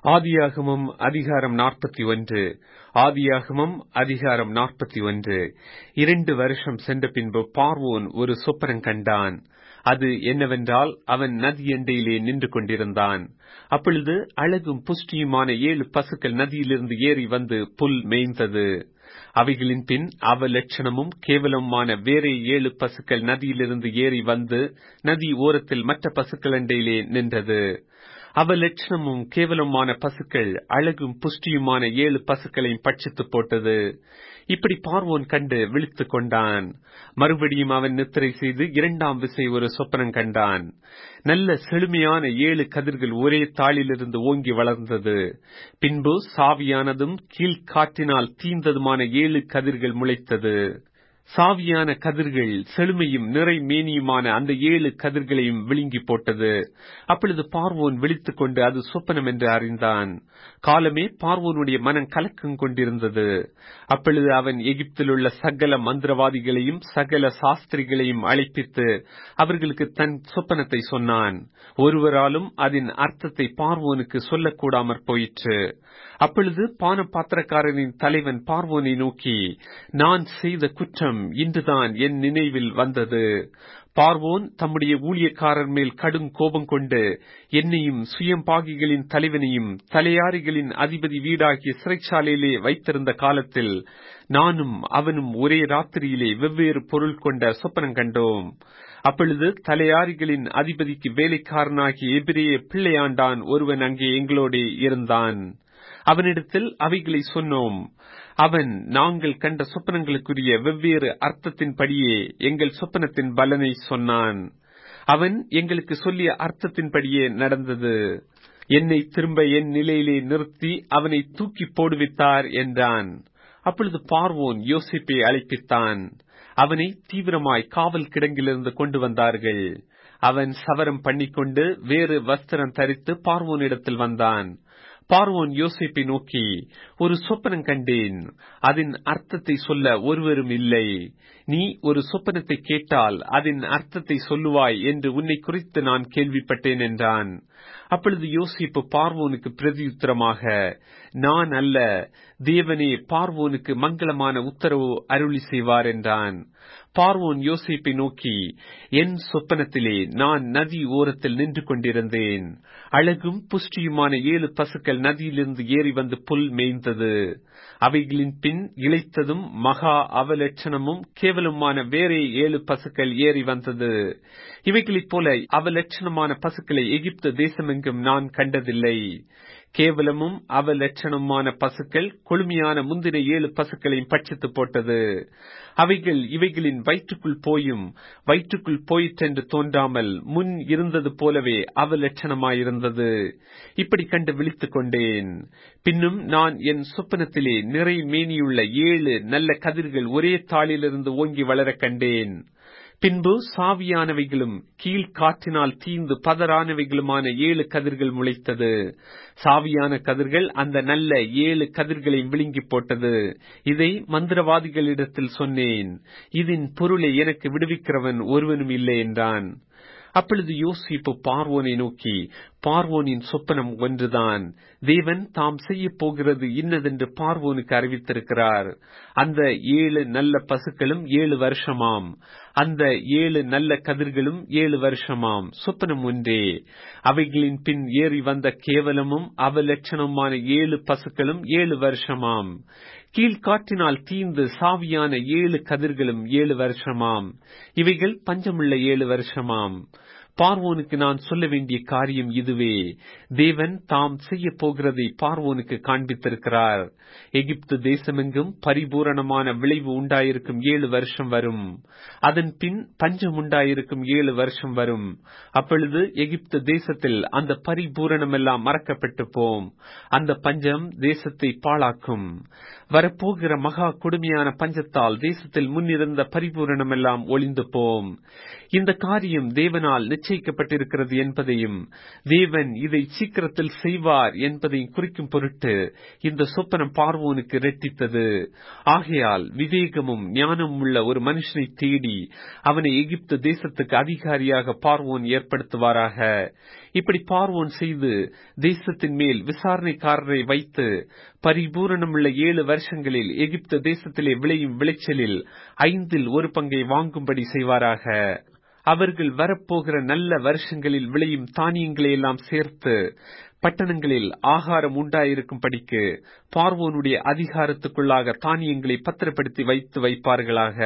ஆதியாகமம் அதிகாரம் நாற்பத்தி ஒன்று ஆதியாகமம் அதிகாரம் நாற்பத்தி ஒன்று இரண்டு வருஷம் சென்ற பின்பு பார்வோன் ஒரு சொப்பனம் கண்டான் அது என்னவென்றால் அவன் நதி எண்டையிலே நின்று கொண்டிருந்தான் அப்பொழுது அழகும் புஷ்டியுமான ஏழு பசுக்கள் நதியிலிருந்து ஏறி வந்து புல் மேய்ந்தது அவைகளின் பின் அவலட்சணமும் கேவலமுமான வேறே ஏழு பசுக்கள் நதியிலிருந்து ஏறி வந்து நதி ஓரத்தில் மற்ற பசுக்கள் அண்டையிலே நின்றது அவலட்சணமும் கேவலமான பசுக்கள் அழகும் புஷ்டியுமான ஏழு பசுக்களையும் பட்சித்து போட்டது இப்படி பார்வோன் கண்டு விழித்துக் கொண்டான் மறுபடியும் அவன் நித்திரை செய்து இரண்டாம் விசை ஒரு சொப்பனம் கண்டான் நல்ல செழுமையான ஏழு கதிர்கள் ஒரே தாளிலிருந்து ஓங்கி வளர்ந்தது பின்பு சாவியானதும் கீழ்காற்றினால் தீந்ததுமான ஏழு கதிர்கள் முளைத்தது சாவியான கதிர்கள் செழுமையும் நிறை மேனியுமான அந்த ஏழு கதிர்களையும் விழுங்கி போட்டது அப்பொழுது பார்வோன் விழித்துக் கொண்டு அது சொப்பனம் என்று அறிந்தான் காலமே பார்வோனுடைய மனம் கலக்கம் கொண்டிருந்தது அப்பொழுது அவன் எகிப்தில் உள்ள சகல மந்திரவாதிகளையும் சகல சாஸ்திரிகளையும் அழைப்பித்து அவர்களுக்கு தன் சொப்பனத்தை சொன்னான் ஒருவராலும் அதன் அர்த்தத்தை பார்வோனுக்கு சொல்லக்கூடாமற் போயிற்று அப்பொழுது பான பாத்திரக்காரனின் தலைவன் பார்வோனை நோக்கி நான் செய்த குற்றம் இன்றுதான் என் நினைவில் வந்தது பார்வோன் தம்முடைய ஊழியக்காரர் மேல் கடும் கோபம் கொண்டு என்னையும் சுயம்பாகிகளின் தலைவனையும் தலையாரிகளின் அதிபதி வீடாகிய சிறைச்சாலையிலே வைத்திருந்த காலத்தில் நானும் அவனும் ஒரே ராத்திரியிலே வெவ்வேறு பொருள் கொண்ட சொப்பனம் கண்டோம் அப்பொழுது தலையாரிகளின் அதிபதிக்கு வேலைக்காரனாகிய எபிரேய பிள்ளையாண்டான் ஒருவன் அங்கே எங்களோடே இருந்தான் அவனிடத்தில் அவைகளை சொன்னோம் அவன் நாங்கள் கண்ட சொப்பனங்களுக்குரிய வெவ்வேறு அர்த்தத்தின்படியே எங்கள் சொப்பனத்தின் பலனை சொன்னான் அவன் எங்களுக்கு சொல்லிய அர்த்தத்தின்படியே நடந்தது என்னை திரும்ப என் நிலையிலே நிறுத்தி அவனை தூக்கி போடுவித்தார் என்றான் அப்பொழுது பார்வோன் யோசிப்பை அழைப்பித்தான் அவனை தீவிரமாய் காவல் கிடங்கிலிருந்து கொண்டு வந்தார்கள் அவன் சவரம் பண்ணிக்கொண்டு வேறு வஸ்திரம் தரித்து பார்வோனிடத்தில் வந்தான் பார்வோன் யோசிப்பை நோக்கி ஒரு சொப்பனம் கண்டேன் அதன் அர்த்தத்தை சொல்ல ஒருவரும் இல்லை நீ ஒரு சொப்பனத்தை கேட்டால் அதன் அர்த்தத்தை சொல்லுவாய் என்று உன்னை குறித்து நான் கேள்விப்பட்டேன் என்றான் அப்பொழுது யோசிப்பு பார்வோனுக்கு பிரதியுத்தரமாக நான் அல்ல தேவனே பார்வோனுக்கு மங்களமான உத்தரவு அருளி செய்வார் என்றான் பார்வோன் யோசிப்பை நோக்கி என் சொப்பனத்திலே நான் நதி ஓரத்தில் நின்று கொண்டிருந்தேன் அழகும் புஷ்டியுமான ஏழு பசுக்கள் நதியிலிருந்து ஏறி வந்து புல் மேய்ந்தது அவைகளின் பின் இழைத்ததும் மகா அவலட்சணமும் கேவலமான வேறே ஏழு பசுக்கள் ஏறி வந்தது இவைகளைப் போல அவலட்சணமான பசுக்களை எகிப்து தேசமெங்கும் நான் கண்டதில்லை கேவலமும் அவலட்சணமான பசுக்கள் கொழுமையான முந்தின ஏழு பசுக்களையும் பட்சித்து போட்டது அவைகள் இவைகளின் வயிற்றுக்குள் போயும் வயிற்றுக்குள் போயிற்றென்று தோன்றாமல் முன் இருந்தது போலவே அவலட்சணமாயிருந்தது இப்படி கண்டு விழித்துக் கொண்டேன் பின்னும் நான் என் சொப்பனத்திலே நிறை மேனியுள்ள ஏழு நல்ல கதிர்கள் ஒரே தாளிலிருந்து ஓங்கி வளர கண்டேன் பின்பு சாவியானவைகளும் கீழ் காற்றினால் தீந்து பதறானவைகளுமான ஏழு கதிர்கள் முளைத்தது சாவியான கதிர்கள் அந்த நல்ல ஏழு கதிர்களை விழுங்கி போட்டது இதை மந்திரவாதிகளிடத்தில் சொன்னேன் இதன் பொருளை எனக்கு விடுவிக்கிறவன் ஒருவனும் இல்லை என்றான் அப்பொழுது யோசிப்பு பார்வோனை நோக்கி பார்வோனின் சொப்பனம் ஒன்றுதான் தேவன் தாம் செய்ய போகிறது இன்னதென்று பார்வோனுக்கு அறிவித்திருக்கிறார் அந்த ஏழு நல்ல பசுக்களும் ஏழு வருஷமாம் அந்த ஏழு நல்ல கதிர்களும் ஏழு வருஷமாம் சொப்பனம் ஒன்றே அவைகளின் பின் ஏறி வந்த கேவலமும் அவலட்சணமான ஏழு பசுக்களும் ஏழு வருஷமாம் கீழ்காற்றினால் தீந்து சாவியான ஏழு கதிர்களும் ஏழு வருஷமாம் இவைகள் பஞ்சமுள்ள ஏழு வருஷமாம் பார்வோனுக்கு நான் சொல்ல வேண்டிய காரியம் இதுவே தேவன் தாம் செய்ய போகிறதை பார்வோனுக்கு காண்பித்திருக்கிறார் எகிப்து தேசமெங்கும் பரிபூரணமான விளைவு உண்டாயிருக்கும் ஏழு வருஷம் வரும் அதன் பின் பஞ்சம் உண்டாயிருக்கும் ஏழு வருஷம் வரும் அப்பொழுது எகிப்து தேசத்தில் அந்த பரிபூரணமெல்லாம் மறக்கப்பட்டு போம் அந்த பஞ்சம் தேசத்தை பாழாக்கும் வரப்போகிற மகா கொடுமையான பஞ்சத்தால் தேசத்தில் முன்னிருந்த பரிபூரணமெல்லாம் ஒளிந்து போம் இந்த காரியம் தேவனால் நிச்சயிக்கப்பட்டிருக்கிறது என்பதையும் தேவன் இதை சீக்கிரத்தில் செய்வார் என்பதையும் குறிக்கும் பொருட்டு இந்த சொப்பனம் பார்வோனுக்கு ரெட்டித்தது ஆகையால் விவேகமும் ஞானமும் உள்ள ஒரு மனுஷனை தேடி அவனை எகிப்து தேசத்துக்கு அதிகாரியாக பார்வோன் ஏற்படுத்துவாராக இப்படி பார்வோன் செய்து தேசத்தின் மேல் விசாரணைக்காரரை வைத்து பரிபூரணமுள்ள ஏழு வருஷங்களில் எகிப்து தேசத்திலே விளையும் விளைச்சலில் ஐந்தில் ஒரு பங்கை வாங்கும்படி செய்வாராக அவர்கள் வரப்போகிற நல்ல வருஷங்களில் விளையும் தானியங்களை எல்லாம் சேர்த்து பட்டணங்களில் ஆகாரம் உண்டாயிருக்கும் படிக்கு பார்வோனுடைய அதிகாரத்துக்குள்ளாக தானியங்களை பத்திரப்படுத்தி வைத்து வைப்பார்களாக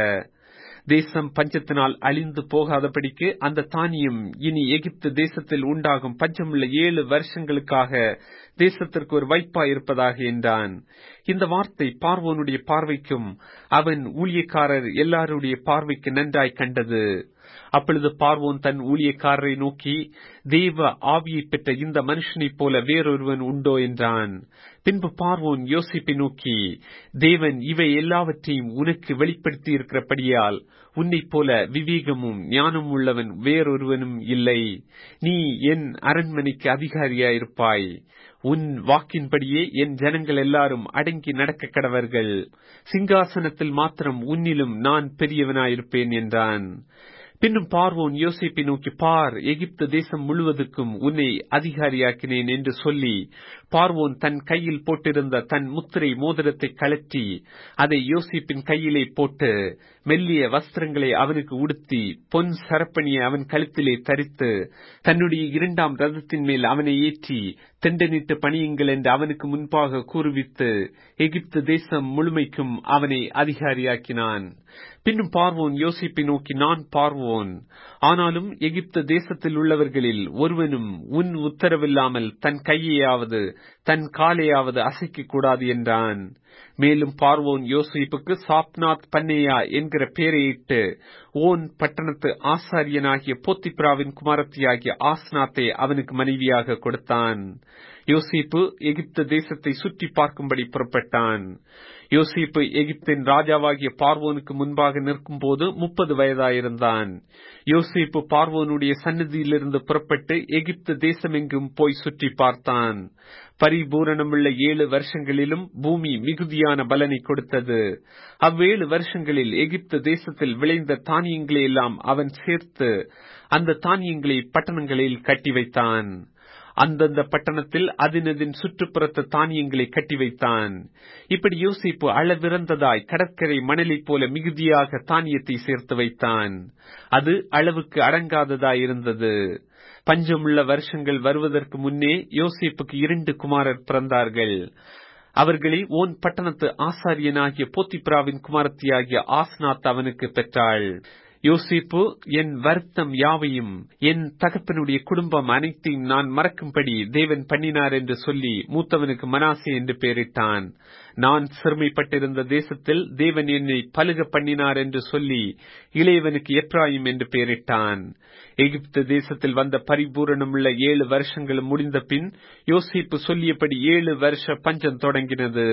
தேசம் பஞ்சத்தினால் அழிந்து போகாதபடிக்கு அந்த தானியம் இனி எகிப்து தேசத்தில் உண்டாகும் பஞ்சமுள்ள ஏழு வருஷங்களுக்காக தேசத்திற்கு ஒரு வைப்பா இருப்பதாக என்றான் இந்த வார்த்தை பார்வோனுடைய பார்வைக்கும் அவன் ஊழியக்காரர் எல்லாருடைய பார்வைக்கு நன்றாய் கண்டது அப்பொழுது பார்வோன் தன் ஊழியக்காரரை நோக்கி தேவ ஆவியை பெற்ற இந்த மனுஷனைப் போல வேறொருவன் உண்டோ என்றான் பின்பு பார்வோன் யோசிப்பை நோக்கி தேவன் இவை எல்லாவற்றையும் உனக்கு வெளிப்படுத்தி இருக்கிறபடியால் உன்னைப் போல விவேகமும் ஞானமும் உள்ளவன் வேறொருவனும் இல்லை நீ என் அரண்மனைக்கு அதிகாரியாயிருப்பாய் உன் வாக்கின்படியே என் ஜனங்கள் எல்லாரும் அடங்கி நடக்க கடவர்கள் சிங்காசனத்தில் மாத்திரம் உன்னிலும் நான் பெரியவனாயிருப்பேன் என்றான் பின்னும் பார்வோன் யோசிப்பை நோக்கி பார் எகிப்து தேசம் முழுவதுக்கும் உன்னை அதிகாரியாக்கினேன் என்று சொல்லி பார்வோன் தன் கையில் போட்டிருந்த தன் முத்திரை மோதிரத்தை கழற்றி அதை யோசிப்பின் கையிலே போட்டு மெல்லிய வஸ்திரங்களை அவனுக்கு உடுத்தி பொன் சரப்பணியை அவன் கழுத்திலே தரித்து தன்னுடைய இரண்டாம் ரதத்தின் மேல் அவனை ஏற்றி தெண்டனிட்டு பணியுங்கள் என்று அவனுக்கு முன்பாக கூறுவித்து எகிப்து தேசம் முழுமைக்கும் அவனை அதிகாரியாக்கினான் பின்னும் பார்வோன் யோசிப்பை நோக்கி நான் பார்வோன் ஆனாலும் எகிப்து தேசத்தில் உள்ளவர்களில் ஒருவனும் உன் உத்தரவில்லாமல் தன் கையையாவது தன் காலையாவது அசைக்க கூடாது என்றான் மேலும் பார்வோன் யோசிப்புக்கு சாப்நாத் பன்னேயா என்கிற பெயரையிட்டு ஓன் பட்டணத்து ஆசாரியனாகிய போத்திப்ராவின் குமாரத்தியாகிய ஆஸ்நாத்தை அவனுக்கு மனைவியாக கொடுத்தான் யோசிப்பு எகிப்து தேசத்தை சுற்றி பார்க்கும்படி புறப்பட்டான் யோசிப்பு எகிப்தின் ராஜாவாகிய பார்வோனுக்கு முன்பாக நிற்கும் போது முப்பது வயதாயிருந்தான் யோசிப்பு பார்வோனுடைய சன்னதியிலிருந்து புறப்பட்டு எகிப்து தேசமெங்கும் போய் சுற்றி பார்த்தான் பரிபூரணமுள்ள ஏழு வருஷங்களிலும் பூமி மிகுதியான பலனை கொடுத்தது அவ்வேழு வருஷங்களில் எகிப்து தேசத்தில் விளைந்த தானியங்களை எல்லாம் அவன் சேர்த்து அந்த தானியங்களை பட்டணங்களில் கட்டி வைத்தான் அந்தந்த பட்டணத்தில் அதினதின் சுற்றுப்புறத்த தானியங்களை கட்டி வைத்தான் இப்படி யோசிப்பு அளவிறந்ததாய் கடற்கரை மணலைப் போல மிகுதியாக தானியத்தை சேர்த்து வைத்தான் அது அளவுக்கு அடங்காததாய் இருந்தது பஞ்சமுள்ள வருஷங்கள் வருவதற்கு முன்னே யோசிப்புக்கு இரண்டு குமாரர் பிறந்தார்கள் அவர்களை ஓன் பட்டணத்து ஆசாரியனாகிய போத்திப்ராவின் குமாரத்தியாகிய ஆஸ்நாத் அவனுக்கு பெற்றாள் யோசிப்பு என் வருத்தம் யாவையும் என் தகப்பனுடைய குடும்பம் அனைத்தையும் நான் மறக்கும்படி தேவன் பண்ணினார் என்று சொல்லி மூத்தவனுக்கு மனாசே என்று பெயரிட்டான் நான் சிறுமைப்பட்டிருந்த தேசத்தில் தேவன் என்னை பலுக பண்ணினார் என்று சொல்லி இளையவனுக்கு எப்ராயிம் என்று பெயரிட்டான் எகிப்து தேசத்தில் வந்த பரிபூரணமுள்ள ஏழு வருஷங்களும் முடிந்த பின் யோசிப்பு சொல்லியபடி ஏழு வருஷ பஞ்சம் தொடங்கினது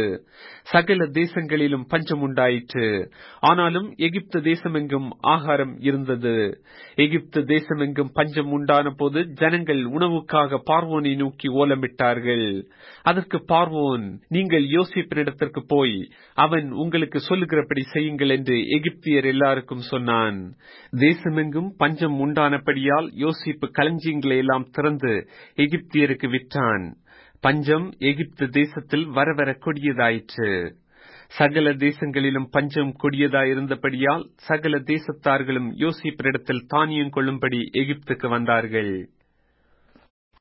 சகல தேசங்களிலும் பஞ்சம் உண்டாயிற்று ஆனாலும் எகிப்து தேசமெங்கும் ஆகாரம் இருந்தது எகிப்து தேசமெங்கும் பஞ்சம் உண்டான போது ஜனங்கள் உணவுக்காக பார்வோனை நோக்கி ஓலமிட்டார்கள் அதற்கு பார்வோன் நீங்கள் யோசிப்பினிடத்திற்கு போய் அவன் உங்களுக்கு சொல்லுகிறபடி செய்யுங்கள் என்று எகிப்தியர் எல்லாருக்கும் சொன்னான் தேசமெங்கும் பஞ்சம் உண்டானபடியால் யோசிப்பு களஞ்சியங்களை எல்லாம் திறந்து எகிப்தியருக்கு விற்றான் பஞ்சம் எகிப்து தேசத்தில் வர வர கொடியதாயிற்று சகல தேசங்களிலும் பஞ்சம் கொடியதாயிருந்தபடியால் சகல தேசத்தார்களும் யோசிப்பினிடத்தில் தானியம் கொள்ளும்படி எகிப்துக்கு வந்தார்கள்